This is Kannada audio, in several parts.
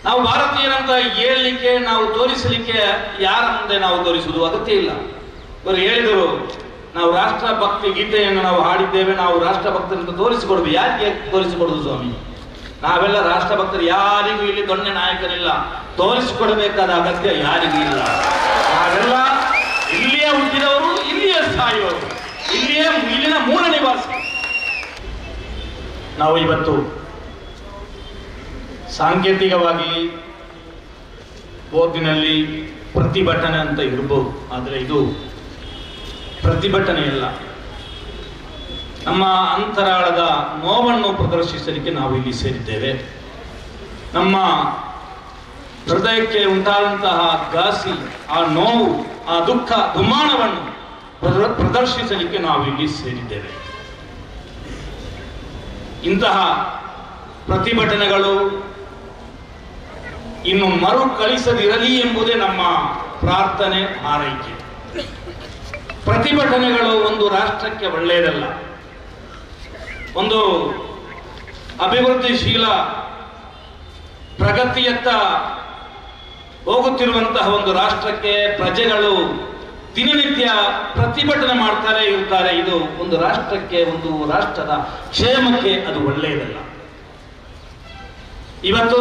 ನಾವು ಭಾರತೀಯರಂತ ಹೇಳಲಿಕ್ಕೆ ನಾವು ತೋರಿಸಲಿಕ್ಕೆ ಯಾರ ಮುಂದೆ ನಾವು ತೋರಿಸುವುದು ಅಗತ್ಯ ಇಲ್ಲ ಇವರು ಹೇಳಿದರು ನಾವು ರಾಷ್ಟ್ರಭಕ್ತಿ ಗೀತೆಯನ್ನು ನಾವು ಹಾಡಿದ್ದೇವೆ ನಾವು ರಾಷ್ಟ್ರಭಕ್ತರಂತ ತೋರಿಸಿಕೊಡುದು ಯಾಕೆ ತೋರಿಸಿಕೊಡುದು ಸ್ವಾಮಿ ನಾವೆಲ್ಲ ರಾಷ್ಟ್ರಭಕ್ತರು ಯಾರಿಗೂ ಇಲ್ಲಿ ದೊಣ್ಣೆ ನಾಯಕರಿಲ್ಲ ತೋರಿಸಿಕೊಡಬೇಕಾದ ಅಗತ್ಯ ಯಾರಿಗೂ ಇಲ್ಲ ನಾವೆಲ್ಲ ಇಲ್ಲಿಯೇ ಹುಟ್ಟಿದವರು ಇಲ್ಲಿಯೇ ಸಾಯುವವರು ಇಲ್ಲಿಯೇ ಇಲ್ಲಿನ ಮೂಲ ನಿವಾಸಿ ನಾವು ಇವತ್ತು ಸಾಂಕೇತಿಕವಾಗಿ ಓದಿನಲ್ಲಿ ಪ್ರತಿಭಟನೆ ಅಂತ ಇರ್ಬೋದು ಆದರೆ ಇದು ಪ್ರತಿಭಟನೆಯಲ್ಲ ನಮ್ಮ ಅಂತರಾಳದ ನೋವನ್ನು ಪ್ರದರ್ಶಿಸಲಿಕ್ಕೆ ನಾವು ಇಲ್ಲಿ ಸೇರಿದ್ದೇವೆ ನಮ್ಮ ಹೃದಯಕ್ಕೆ ಉಂಟಾದಂತಹ ಘಾಸಿ ಆ ನೋವು ಆ ದುಃಖ ದುಮಾನವನ್ನು ಪ್ರದ- ಪ್ರದರ್ಶಿಸಲಿಕ್ಕೆ ನಾವು ಇಲ್ಲಿ ಸೇರಿದ್ದೇವೆ ಇಂತಹ ಪ್ರತಿಭಟನೆಗಳು ಇನ್ನು ಮರುಕಳಿಸದಿರಲಿ ಎಂಬುದೇ ನಮ್ಮ ಪ್ರಾರ್ಥನೆ ಹಾರೈಕೆ ಪ್ರತಿಭಟನೆಗಳು ಒಂದು ರಾಷ್ಟ್ರಕ್ಕೆ ಒಳ್ಳೆಯದಲ್ಲ ಒಂದು ಅಭಿವೃದ್ಧಿಶೀಲ ಪ್ರಗತಿಯತ್ತ ಹೋಗುತ್ತಿರುವಂತಹ ಒಂದು ರಾಷ್ಟ್ರಕ್ಕೆ ಪ್ರಜೆಗಳು ದಿನನಿತ್ಯ ಪ್ರತಿಭಟನೆ ಮಾಡ್ತಾರೆ ಇರ್ತಾರೆ ಇದು ಒಂದು ರಾಷ್ಟ್ರಕ್ಕೆ ಒಂದು ರಾಷ್ಟ್ರದ ಕ್ಷೇಮಕ್ಕೆ ಅದು ಒಳ್ಳೆಯದಲ್ಲ ಇವತ್ತು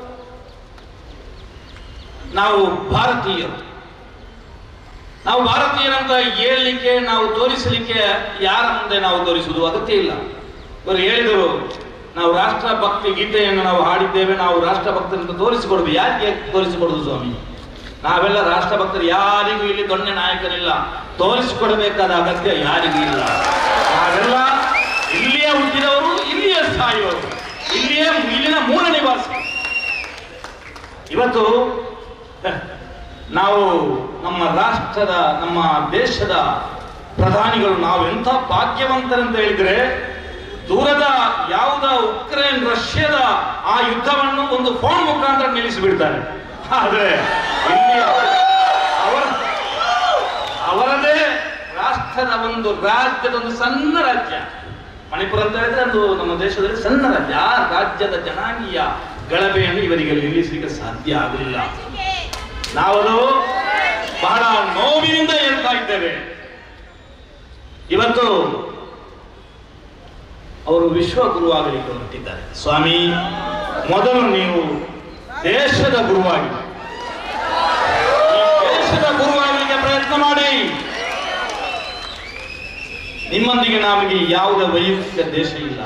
ನಾವು ಭಾರತೀಯರು ನಾವು ಭಾರತೀಯರಂತ ಹೇಳಲಿಕ್ಕೆ ನಾವು ತೋರಿಸಲಿಕ್ಕೆ ಯಾರ ಮುಂದೆ ನಾವು ತೋರಿಸುವುದು ಅಗತ್ಯ ಇಲ್ಲ ಇವರು ಹೇಳಿದರು ನಾವು ರಾಷ್ಟ್ರಭಕ್ತಿ ಗೀತೆಯನ್ನು ನಾವು ಹಾಡಿದ್ದೇವೆ ನಾವು ರಾಷ್ಟ್ರಭಕ್ತರಂತ ತೋರಿಸಿಕೊಡುದು ಯಾಕೆ ತೋರಿಸಿಕೊಡುದು ಸ್ವಾಮಿ ನಾವೆಲ್ಲ ರಾಷ್ಟ್ರಭಕ್ತರು ಯಾರಿಗೂ ಇಲ್ಲಿ ದೊಣ್ಣೆ ನಾಯಕರಿಲ್ಲ ತೋರಿಸಿಕೊಡಬೇಕಾದ ಅಗತ್ಯ ಯಾರಿಗೂ ಇಲ್ಲ ನಾವೆಲ್ಲ ಇಲ್ಲಿಯೇ ಹುಟ್ಟಿದವರು ಇಲ್ಲಿಯೇ ಸಾಯುವವರು ಇಲ್ಲಿಯೇ ಇಲ್ಲಿನ ಮೂಲ ನಿವಾಸಿ ಇವತ್ತು ನಾವು ನಮ್ಮ ರಾಷ್ಟ್ರದ ನಮ್ಮ ದೇಶದ ಪ್ರಧಾನಿಗಳು ನಾವು ಎಂಥ ಭಾಗ್ಯವಂತರಂತ ಹೇಳಿದ್ರೆ ದೂರದ ಯಾವುದ ಉಕ್ರೇನ್ ರಷ್ಯಾದ ಆ ಯುದ್ಧವನ್ನು ಒಂದು ಫೋನ್ ಮುಖಾಂತರ ನಿಲ್ಲಿಸಿಬಿಡ್ತಾರೆ ಆದ್ರೆ ಇಲ್ಲಿ ಅವರ ಅವರದೇ ರಾಷ್ಟ್ರದ ಒಂದು ರಾಜ್ಯದ ಒಂದು ಸಣ್ಣ ರಾಜ್ಯ ಮಣಿಪುರ ಅಂತ ಹೇಳಿದ್ರೆ ಅದು ನಮ್ಮ ದೇಶದಲ್ಲಿ ಸಣ್ಣ ರಾಜ್ಯ ಆ ರಾಜ್ಯದ ಜನಾಂಗೀಯ ಗಲಭೆಯನ್ನು ಇವರಿಗೆ ನಿಲ್ಲಿಸಲಿಕ್ಕೆ ಸಾಧ್ಯ ಆಗಲಿಲ್ಲ ನಾವದು ಬಹಳ ನೋವಿನಿಂದ ಹೇಳ್ತಾ ಇದ್ದೇವೆ ಇವತ್ತು ಅವರು ವಿಶ್ವ ಗುರುವಾಗಲಿಕ್ಕೆ ಹೊರಟಿದ್ದಾರೆ ಸ್ವಾಮಿ ಮೊದಲು ನೀವು ದೇಶದ ಗುರುವಾಗಿ ಈ ದೇಶದ ಗುರುವಾಗಲಿಕ್ಕೆ ಪ್ರಯತ್ನ ಮಾಡಿ ನಿಮ್ಮೊಂದಿಗೆ ನಮಗೆ ಯಾವುದೇ ವೈಯಕ್ತಿಕ ದೇಶ ಇಲ್ಲ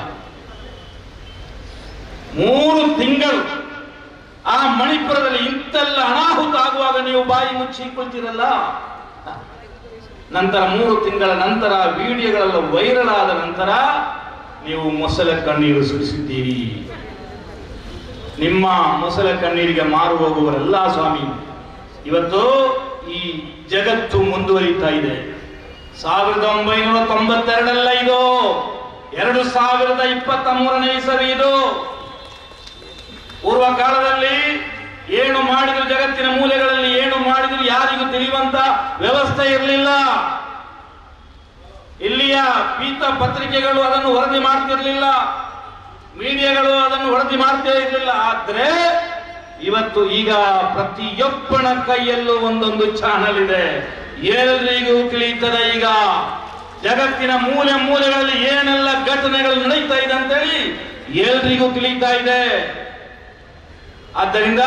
ಮೂರು ತಿಂಗಳು ಆ ಮಣಿಪುರದಲ್ಲಿ ಇಂತೆಲ್ಲ ಅನಾಹುತ ಆಗುವಾಗ ನೀವು ಬಾಯಿ ಮುಚ್ಚಿ ಕುಳಿತಿರಲ್ಲ ನಂತರ ಮೂರು ತಿಂಗಳ ನಂತರ ವಿಡಿಯೋಗಳೆಲ್ಲ ವೈರಲ್ ಆದ ನಂತರ ನೀವು ಮೊಸಲ ಕಣ್ಣೀರು ಸುರಿಸಿದ್ದೀರಿ ನಿಮ್ಮ ಮೊಸಲ ಕಣ್ಣೀರಿಗೆ ಮಾರು ಹೋಗುವರೆಲ್ಲ ಸ್ವಾಮಿ ಇವತ್ತು ಈ ಜಗತ್ತು ಮುಂದುವರಿತಾ ಇದೆ ಸಾವಿರದ ಒಂಬೈನೂರ ತೊಂಬತ್ತೆರಡಲ್ಲ ಇದು ಎರಡು ಸಾವಿರದ ಇಪ್ಪತ್ತ ಮೂರನೇ ಇಸವಿ ಇದು ಪೂರ್ವ ಕಾಲದಲ್ಲಿ ಏನು ಮಾಡಿದ್ರು ಜಗತ್ತಿನ ಮೂಲೆಗಳಲ್ಲಿ ಏನು ಮಾಡಿದ್ರು ಯಾರಿಗೂ ತಿಳಿಯುವಂತ ವ್ಯವಸ್ಥೆ ಇರಲಿಲ್ಲ ಇಲ್ಲಿಯ ಪೀತ ಪತ್ರಿಕೆಗಳು ಅದನ್ನು ವರದಿ ಮಾಡ್ತಿರ್ಲಿಲ್ಲ ಮೀಡಿಯಾಗಳು ಅದನ್ನು ವರದಿ ಮಾಡ್ತೇ ಇರಲಿಲ್ಲ ಆದ್ರೆ ಇವತ್ತು ಈಗ ಪ್ರತಿಯೊಬ್ಬನ ಕೈಯಲ್ಲೂ ಒಂದೊಂದು ಚಾನಲ್ ಇದೆ ಎಲ್ರಿಗೂ ತಿಳಿಯುತ್ತದೆ ಈಗ ಜಗತ್ತಿನ ಮೂಲೆ ಮೂಲೆಗಳಲ್ಲಿ ಏನೆಲ್ಲ ಘಟನೆಗಳು ನಡೀತಾ ಇದೆ ಅಂತೇಳಿ ಎಲ್ರಿಗೂ ತಿಳಿತಾ ಇದೆ ಆದ್ದರಿಂದ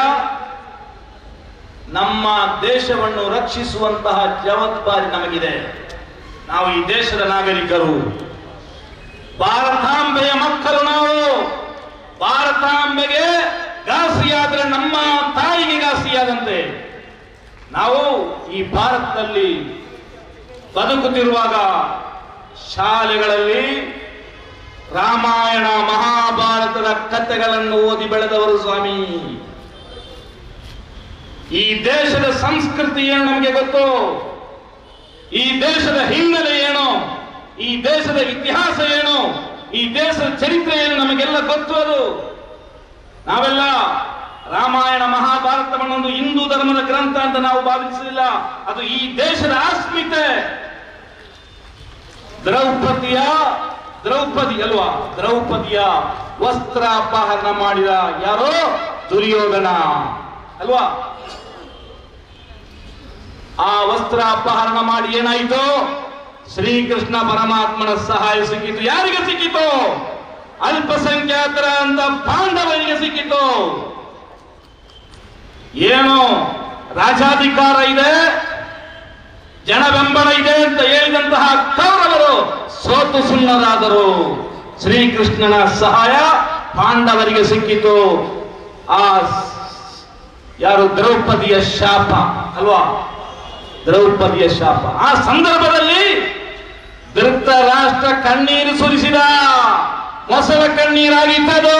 ನಮ್ಮ ದೇಶವನ್ನು ರಕ್ಷಿಸುವಂತಹ ಜವಾಬ್ದಾರಿ ನಮಗಿದೆ ನಾವು ಈ ದೇಶದ ನಾಗರಿಕರು ಭಾರತಾಂಬೆಯ ಮಕ್ಕಳು ನಾವು ಭಾರತಾಂಬೆಗೆ ಘಾಸಿಯಾದ್ರೆ ನಮ್ಮ ತಾಯಿಗೆ ಘಾಸಿಯಾದಂತೆ ನಾವು ಈ ಭಾರತದಲ್ಲಿ ಬದುಕುತ್ತಿರುವಾಗ ಶಾಲೆಗಳಲ್ಲಿ ರಾಮಾಯಣ ಮಹಾಭಾರತದ ಕಥೆಗಳನ್ನು ಓದಿ ಬೆಳೆದವರು ಸ್ವಾಮಿ ಈ ದೇಶದ ಸಂಸ್ಕೃತಿ ಏನು ನಮಗೆ ಗೊತ್ತು ಈ ದೇಶದ ಹಿನ್ನೆಲೆ ಏನು ಈ ದೇಶದ ಇತಿಹಾಸ ಏನು ಈ ದೇಶದ ಚರಿತ್ರೆ ಏನು ನಮಗೆಲ್ಲ ಗೊತ್ತು ಅದು ನಾವೆಲ್ಲ ರಾಮಾಯಣ ಮಹಾಭಾರತವನ್ನು ಒಂದು ಹಿಂದೂ ಧರ್ಮದ ಗ್ರಂಥ ಅಂತ ನಾವು ಭಾವಿಸಲಿಲ್ಲ ಅದು ಈ ದೇಶದ ಆಸ್ಮಿತೆ ದ್ರೌಪದಿಯ ದ್ರೌಪದಿ ಅಲ್ವಾ ದ್ರೌಪದಿಯ ವಸ್ತ್ರಾಪಹರಣ ಮಾಡಿದ ಯಾರೋ ದುರ್ಯೋಧನ ಅಲ್ವಾ ಆ ವಸ್ತ್ರ ಅಪಹರಣ ಮಾಡಿ ಏನಾಯಿತು ಶ್ರೀಕೃಷ್ಣ ಪರಮಾತ್ಮನ ಸಹಾಯ ಸಿಕ್ಕಿತು ಯಾರಿಗೆ ಸಿಕ್ಕಿತು ಅಲ್ಪಸಂಖ್ಯಾತರ ಅಂತ ಪಾಂಡವರಿಗೆ ಸಿಕ್ಕಿತು ಏನು ರಾಜಾಧಿಕಾರ ಇದೆ ಜನ ಬೆಂಬಲ ಇದೆ ಅಂತ ಹೇಳಿದಂತಹ ಕೌರವರು ಸೋತು ಸುಣ್ಣರಾದರು ಶ್ರೀಕೃಷ್ಣನ ಸಹಾಯ ಪಾಂಡವರಿಗೆ ಸಿಕ್ಕಿತು ಆ ಸ್- ಯಾರು ದ್ರೌಪದಿಯ ಶಾಪ ಅಲ್ವಾ ದ್ರೌಪದಿಯ ಶಾಪ ಆ ಸಂದರ್ಭದಲ್ಲಿ ಧೃತರಾಷ್ಟ್ರ ಕಣ್ಣೀರು ಸುರಿಸಿದ ಮೊಸಳ ಕಣ್ಣೀರಾಗಿತ್ತದು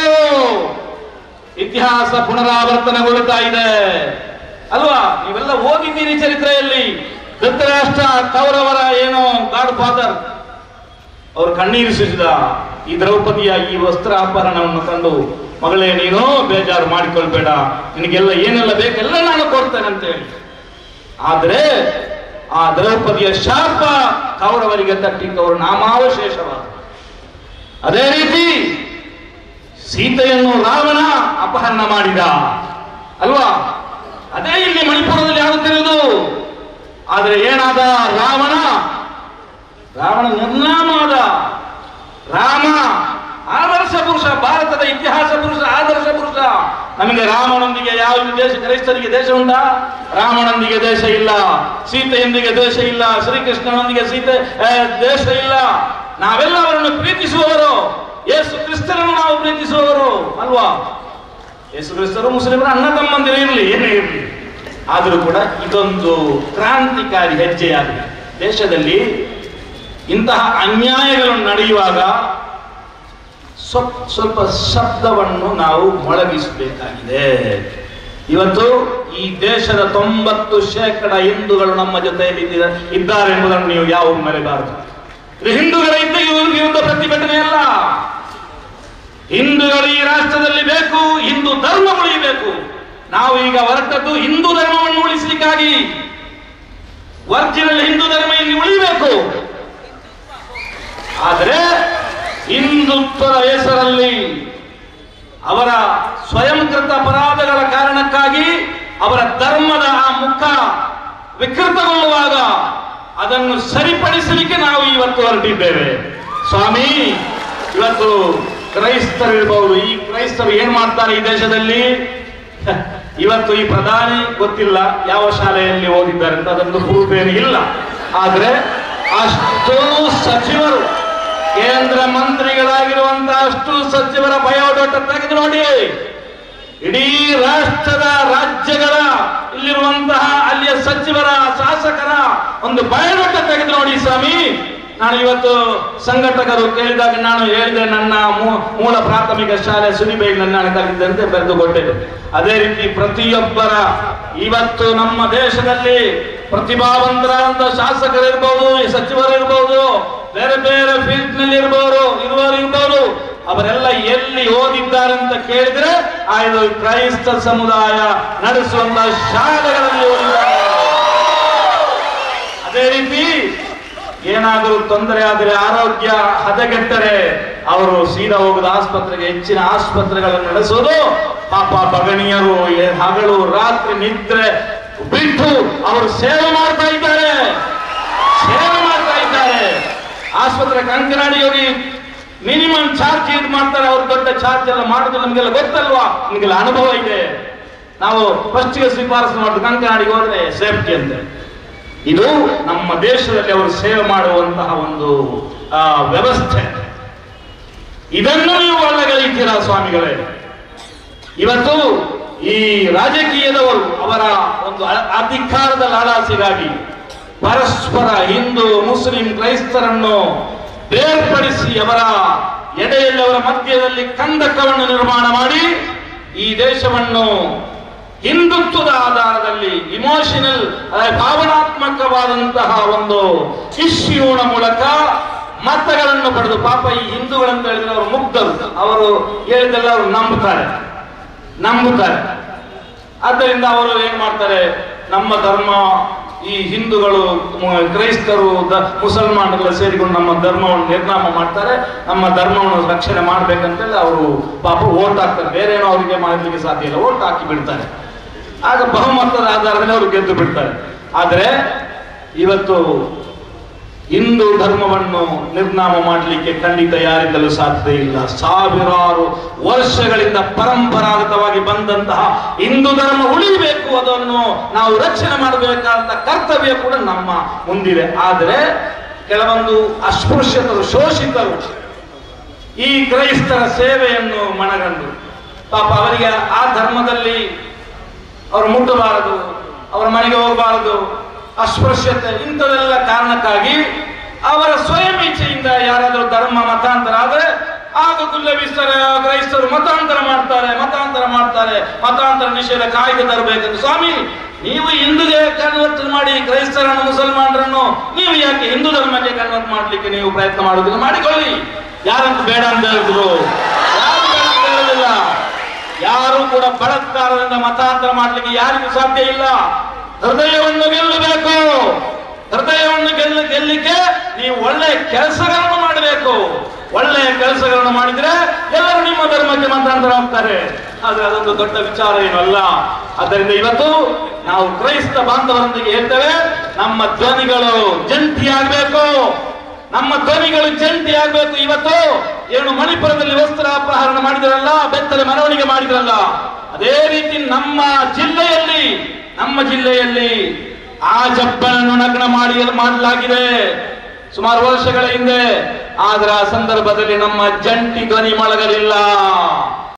ಇತಿಹಾಸ ಪುನರಾವರ್ತನೆಗೊಳ್ಳುತ್ತಾ ಇದೆ ಅಲ್ವಾ ನೀವೆಲ್ಲ ಓದಿದ್ದೀರಿ ಚರಿತ್ರೆಯಲ್ಲಿ ಧೃತರಾಷ್ಟ್ರ ಕೌರವರ ಏನೋ ಗಾಡ್ ಫಾದರ್ ಅವರು ಕಣ್ಣೀರು ಸುರಿಸಿದ ಈ ದ್ರೌಪದಿಯ ಈ ವಸ್ತ್ರ ಅಪಹರಣವನ್ನು ಕಂಡು ಮಗಳೇ ನೀನು ಬೇಜಾರು ಮಾಡಿಕೊಳ್ಬೇಡ ನಿನಗೆಲ್ಲ ಏನೆಲ್ಲ ಬೇಕೆಲ್ಲ ನಾನು ಕೊಡ್ತೇನೆ ಅಂತ ಹೇಳಿ ಆದರೆ ಆ ದ್ರೌಪದಿಯ ಶಾಪ ಕೌರವರಿಗೆ ತಟ್ಟಿದ್ದು ಅವರು ನಾಮಾವಶೇಷವಾದ ಅದೇ ರೀತಿ ಸೀತೆಯನ್ನು ರಾವಣ ಅಪಹರಣ ಮಾಡಿದ ಅಲ್ವಾ ಅದೇ ಇಲ್ಲಿ ಮಣಿಪುರದಲ್ಲಿ ಆಗುತ್ತಿರುವುದು ಆದರೆ ಏನಾದ ರಾವಣ ರಾವಣ ನಿರ್ನಾಮವಾದ ರಾಮ ಆದರ್ಶ ಪುರುಷ ಭಾರತದ ಇತಿಹಾಸ ಪುರುಷ ಆದರ್ಶ ಪುರುಷ ನಮಗೆ ರಾಮನೊಂದಿಗೆ ಯಾವ ದೇಶ ಕ್ರೈಸ್ತರಿಗೆ ದೇಶ ಉಂಟಾ ರಾಮನೊಂದಿಗೆ ದೇಶ ಇಲ್ಲ ಸೀತೆಯೊಂದಿಗೆ ದೇಶ ಇಲ್ಲ ಶ್ರೀಕೃಷ್ಣನೊಂದಿಗೆ ಸೀತೆ ಆ, ದೇಶ ಇಲ್ಲ ನಾವೆಲ್ಲ ಅವರನ್ನು ಪ್ರೀತಿಸುವವರು ಯೇಸು ಕ್ರಿಸ್ತರನ್ನು ನಾವು ಪ್ರೀತಿಸುವವರು ಅಲ್ವಾ ಯೇಸು ಕ್ರಿಸ್ತರು ಮುಸ್ಲಿಮರ ಅಣ್ಣ ತಮ್ಮಂದಿರು ಇರಲಿ ಏನೇ ಇರಲಿ ಆದರೂ ಕೂಡ ಇದೊಂದು ಕ್ರಾಂತಿಕಾರಿ ಹೆಜ್ಜೆಯಾಗಿದೆ ದೇಶದಲ್ಲಿ ಇಂತಹ ಅನ್ಯಾಯಗಳು ನಡೆಯುವಾಗ ಸ್ವಲ್ಪ ಸ್ವಲ್ಪ ಶಬ್ದವನ್ನು ನಾವು ಮೊಳಗಿಸಬೇಕಾಗಿದೆ ಇವತ್ತು ಈ ದೇಶದ ತೊಂಬತ್ತು ಶೇಕಡ ಹಿಂದೂಗಳು ನಮ್ಮ ಜೊತೆಯಲ್ಲಿ ಇದ್ದ- ಇದ್ದಾರೆ ಎಂಬುದನ್ನು ನೀವು ಯಾವ ಮರೆಯಬಾರದು ಇದು ಹಿಂದೂಗಳ ಇದ್ದ ಇವ್ರ ವಿರುದ್ಧ ಪ್ರತಿಭಟನೆ ಅಲ್ಲ ಹಿಂದೂಗಳು ಈ ರಾಷ್ಟ್ರದಲ್ಲಿ ಬೇಕು ಹಿಂದೂ ಧರ್ಮ ಉಳಿಯಬೇಕು ನಾವು ಈಗ ಹೊರಟದ್ದು ಹಿಂದೂ ಧರ್ಮವನ್ನು ಉಳಿಸಲಿಕ್ಕಾಗಿ ಒರಿಜಿನಲ್ ಹಿಂದೂ ಧರ್ಮ ಇಲ್ಲಿ ಉಳಿಬೇಕು ಆದರೆ ಹಿಂದುತ್ವದ ಹೆಸರಲ್ಲಿ ಅವರ ಸ್ವಯಂಕೃತ ಅಪರಾಧಗಳ ಕಾರಣಕ್ಕಾಗಿ ಅವರ ಧರ್ಮದ ಆ ಮುಖ ವಿಕೃತಗೊಳ್ಳುವಾಗ ಅದನ್ನು ಸರಿಪಡಿಸಲಿಕ್ಕೆ ನಾವು ಇವತ್ತು ಹೊರಟಿದ್ದೇವೆ ಸ್ವಾಮಿ ಇವತ್ತು ಕ್ರೈಸ್ತರು ಇರಬಹುದು ಈ ಕ್ರೈಸ್ತರು ಏನ್ ಮಾಡ್ತಾರೆ ಈ ದೇಶದಲ್ಲಿ ಇವತ್ತು ಈ ಪ್ರಧಾನಿ ಗೊತ್ತಿಲ್ಲ ಯಾವ ಶಾಲೆಯಲ್ಲಿ ಓದಿದ್ದಾರೆ ಅಂತ ಅದೊಂದು ಪ್ರೂಫ್ ಏನು ಇಲ್ಲ ಆದ್ರೆ ಅಷ್ಟು ಸಚಿವರು ಕೇಂದ್ರ ಮಂತ್ರಿಗಳಾಗಿರುವಂತಹ ಅಷ್ಟು ಸಚಿವರ ಬಯೋಡಾಟ ತೆಗೆದು ನೋಡಿ ಇಡೀ ರಾಷ್ಟ್ರದ ರಾಜ್ಯಗಳ ಇಲ್ಲಿರುವಂತಹ ಅಲ್ಲಿಯ ಸಚಿವರ ಶಾಸಕರ ಒಂದು ಬಯೋಡಾಟ ತೆಗೆದು ನೋಡಿ ಸ್ವಾಮಿ ನಾನು ಇವತ್ತು ಸಂಘಟಕರು ಕೇಳಿದಾಗ ನಾನು ಹೇಳಿದೆ ನನ್ನ ಮೂ- ಮೂಲ ಪ್ರಾಥಮಿಕ ಶಾಲೆ ಸುರಿಬೇಗ ನನ್ನ ತಗಿದ್ದಂತೆ ಬರೆದು ಕೊಟ್ಟಿದ್ದೆ ಅದೇ ರೀತಿ ಪ್ರತಿಯೊಬ್ಬರ ಇವತ್ತು ನಮ್ಮ ದೇಶದಲ್ಲಿ ಪ್ರತಿಭಾವಂತರಾದಂತ ಶಾಸಕರಿರ್ಬೋದು ಸಚಿವರಿರ್ಬೋದು ಬೇರೆ ಬೇರೆ ಫೀಲ್ಡ್ ನಲ್ಲಿ ಇರ್ಬೋದು ಇರುವವರು ಇರ್ಬೋದು ಅವರೆಲ್ಲ ಎಲ್ಲಿ ಓದಿದ್ದಾರೆ ಅಂತ ಕೇಳಿದ್ರೆ ಆ ಇದು ಕ್ರೈಸ್ತ ಸಮುದಾಯ ನಡೆಸುವಂತ ಶಾಲೆಗಳಲ್ಲಿ ಓದಿದ್ದಾರೆ ಅದೇ ರೀತಿ ಏನಾದರೂ ತೊಂದರೆ ಆದರೆ ಆರೋಗ್ಯ ಹದಗೆಟ್ಟರೆ ಅವರು ಸೀದಾ ಹೋಗುದು ಆಸ್ಪತ್ರೆಗೆ ಹೆಚ್ಚಿನ ಆಸ್ಪತ್ರೆಗಳನ್ನು ನಡೆಸುವುದು ಪಾಪ ಬಗಣಿಯರು ಏ- ಹಗಲು ರಾತ್ರಿ ನಿದ್ರೆ ಬಿಟ್ಟು ಅವರು ಸೇವೆ ಮಾಡ್ತಾ ಇದ್ದಾರೆ ಸೇವೆ ಮಾಡ್ತಾ ಇದ್ದಾರೆ ಆಸ್ಪತ್ರೆ ಕಂಕನಾಡಿ ಹೋಗಿ ಮಿನಿಮಮ್ ಚಾರ್ಜ್ ಇದು ಮಾಡ್ತಾರೆ ಅವ್ರು ದೊಡ್ಡ ಚಾರ್ಜ್ ಎಲ್ಲ ಮಾಡುದು ನಮಗೆಲ್ಲ ಗೊತ್ತಲ್ವಾ ನಮಗೆಲ್ಲ ಅನುಭವ ಇದೆ ನಾವು ಫಸ್ಟ್ಗೆ ಶಿಫಾರಸು ಮಾಡುದು ಕಂಕನಾಡಿಗೆ ಹೋದ್ರೆ ಸೇಫ್ಟಿ ಅಂತ ಇದು ನಮ್ಮ ದೇಶದಲ್ಲಿ ಅವರು ಸೇವೆ ಮಾಡುವಂತಹ ಒಂದು ಆ, ವ್ಯವಸ್ಥೆ ಇದನ್ನು ನೀವು ಒಳ್ಳೆಗಲಿದ್ದೀರಾ ಸ್ವಾಮಿಗಳೇ ಇವತ್ತು ಈ ರಾಜಕೀಯದವರು ಅವರ ಒಂದು ಅ- ಅಧಿಕಾರದ ಲಾಲಾಸಿಗಾಗಿ ಪರಸ್ಪರ ಹಿಂದೂ ಮುಸ್ಲಿಂ ಕ್ರೈಸ್ತರನ್ನು ಬೇರ್ಪಡಿಸಿ ಅವರ ಎಡೆಯಲ್ಲಿ ಅವರ ಮಧ್ಯದಲ್ಲಿ ಕಂದಕವನ್ನು ನಿರ್ಮಾಣ ಮಾಡಿ ಈ ದೇಶವನ್ನು ಹಿಂದುತ್ವದ ಆಧಾರದಲ್ಲಿ ಇಮೋಷನಲ್ ಭಾವನಾತ್ಮಕವಾದಂತಹ ಒಂದು ಇಶ್ಯೂನ ಮೂಲಕ ಮತಗಳನ್ನು ಪಡೆದು ಪಾಪ ಈ ಹಿಂದೂಗಳಂತ ಹೇಳಿದ್ರೆ ಅವರು ಮುಗ್ಧರು ಅವರು ಹೇಳಿದೆಲ್ಲ ಅವರು ನಂಬುತ್ತಾರೆ ನಂಬುತ್ತಾರೆ ಆದ್ದರಿಂದ ಅವರು ಏನ್ ಮಾಡ್ತಾರೆ ನಮ್ಮ ಧರ್ಮ ಈ ಹಿಂದೂಗಳು ಮ- ಕ್ರೈಸ್ತರು ದ ಮುಸಲ್ಮಾನರೆಲ್ಲ ಸೇರಿಕೊಂಡು ನಮ್ಮ ಧರ್ಮವನ್ನು ನಿರ್ನಾಮ ಮಾಡ್ತಾರೆ ನಮ್ಮ ಧರ್ಮವನ್ನು ರಕ್ಷಣೆ ಮಾಡ್ಬೇಕಂತೇಳಿ ಅವರು ಪಾಪ ಓಟ್ ಹಾಕ್ತಾರೆ ಬೇರೆ ಏನೋ ಅವರಿಗೆ ಮಾಡಲಿಕ್ಕೆ ಸಾಧ್ಯ ಇಲ್ಲ ಓಟ್ ಹಾಕಿ ಬಿಡ್ತಾರೆ ಆಗ ಬಹುಮತದ ಆಧಾರದಲ್ಲಿ ಅವರು ಗೆದ್ದು ಬಿಡ್ತಾರೆ ಆದರೆ ಇವತ್ತು ಹಿಂದೂ ಧರ್ಮವನ್ನು ನಿರ್ನಾಮ ಮಾಡಲಿಕ್ಕೆ ಖಂಡಿತ ಯಾರಿಂದಲೂ ಸಾಧ್ಯ ಇಲ್ಲ ಸಾವಿರಾರು ವರ್ಷಗಳಿಂದ ಪರಂಪರಾಗತವಾಗಿ ಬಂದಂತಹ ಹಿಂದೂ ಧರ್ಮ ಉಳಿಬೇಕು ಅದನ್ನು ನಾವು ರಕ್ಷಣೆ ಮಾಡಬೇಕಾದಂತ ಕರ್ತವ್ಯ ಕೂಡ ನಮ್ಮ ಮುಂದಿದೆ ಆದರೆ ಕೆಲವೊಂದು ಅಸ್ಪೃಶ್ಯತರು ಶೋಷಿತರು ಈ ಕ್ರೈಸ್ತರ ಸೇವೆಯನ್ನು ಮನಗಂಡು ಪಾಪ ಅವರಿಗೆ ಆ ಧರ್ಮದಲ್ಲಿ ಅವರು ಮುಟ್ಟಬಾರದು ಅವರ ಮನೆಗೆ ಹೋಗಬಾರದು ಅಸ್ಪೃಶ್ಯತೆ ಇಂಥದೆಲ್ಲ ಕಾರಣಕ್ಕಾಗಿ ಅವರ ಸ್ವಯಂ ಇಚ್ಛೆಯಿಂದ ಯಾರಾದರೂ ಧರ್ಮ ಮತಾಂತರ ಆದ್ರೆ ಆಗ ಗುಲ್ಲೆಬಿಸ್ತಾರೆ ಕ್ರೈಸ್ತರು ಮತಾಂತರ ಮಾಡ್ತಾರೆ ಮತಾಂತರ ಮಾಡ್ತಾರೆ ಮತಾಂತರ ನಿಷೇಧ ಕಾಯ್ದೆ ತರಬೇಕಂತ ಸ್ವಾಮಿ ನೀವು ಹಿಂದೂಗೆ ಕನ್ವರ್ಟ್ ಮಾಡಿ ಕ್ರೈಸ್ತರನ್ನು ಮುಸಲ್ಮಾನರನ್ನು ನೀವು ಯಾಕೆ ಹಿಂದೂ ಧರ್ಮಕ್ಕೆ ಕನ್ವರ್ಟ್ ಮಾಡ್ಲಿಕ್ಕೆ ನೀವು ಪ್ರಯತ್ನ ಮಾಡೋದಿಲ್ಲ ಮಾಡಿಕೊಳ್ಳಿ ಯಾರಂತ ಬೇಡ ಅಂತ ಹೇಳಿದ್ರು ಯಾರು ಬೇಡ ಅಂತ ಹೇಳುದಿಲ್ಲ ಯಾರು ಕೂಡ ಬಲಾತ್ಕಾರದಿಂದ ಮತಾಂತರ ಮಾಡಲಿಕ್ಕೆ ಯಾರಿಗೂ ಸಾಧ್ಯ ಇಲ್ಲ ಹೃದಯವನ್ನು ಗೆಲ್ಲಬೇಕು ಹೃದಯವನ್ನು ಗೆಲ್ಲ ಗೆಲ್ಲಿಕ್ಕೆ ನೀವು ಒಳ್ಳೆಯ ಕೆಲಸಗಳನ್ನು ಮಾಡಬೇಕು ಒಳ್ಳೆಯ ಕೆಲಸಗಳನ್ನು ಮಾಡಿದ್ರೆ ಎಲ್ಲರೂ ನಿಮ್ಮ ಧರ್ಮಕ್ಕೆ ಮತಾಂತರ ಹೋಗ್ತಾರೆ ಆದ್ರೆ ಅದೊಂದು ದೊಡ್ಡ ವಿಚಾರ ಏನಲ್ಲ ಆದ್ದರಿಂದ ಇವತ್ತು ನಾವು ಕ್ರೈಸ್ತ ಬಾಂಧವರೊಂದಿಗೆ ಹೇಳ್ತೇವೆ ನಮ್ಮ ಧ್ವನಿಗಳು ಜಂಟಿಯಾಗಬೇಕು ನಮ್ಮ ಧ್ವನಿಗಳು ಜಂಟಿ ಆಗ್ಬೇಕು ಇವತ್ತು ಏನು ಮಣಿಪುರದಲ್ಲಿ ವಸ್ತ್ರ ಅಪಹರಣ ಮಾಡಿದ್ರಲ್ಲ ಬೆತ್ತಲೆ ಮೆರವಣಿಗೆ ಮಾಡಿದ್ರಲ್ಲ ಅದೇ ರೀತಿ ನಮ್ಮ ಜಿಲ್ಲೆಯಲ್ಲಿ ನಮ್ಮ ಜಿಲ್ಲೆಯಲ್ಲಿ ಆ ಜಬ್ಬನನ್ನು ನಗ್ನ ಮಾಡಿ ಮಾಡಲಾಗಿದೆ ಸುಮಾರು ವರ್ಷಗಳ ಹಿಂದೆ ಆದ್ರೆ ಆ ಸಂದರ್ಭದಲ್ಲಿ ನಮ್ಮ ಜಂಟಿ ಧ್ವನಿ ಮೊಳಗಲಿಲ್ಲ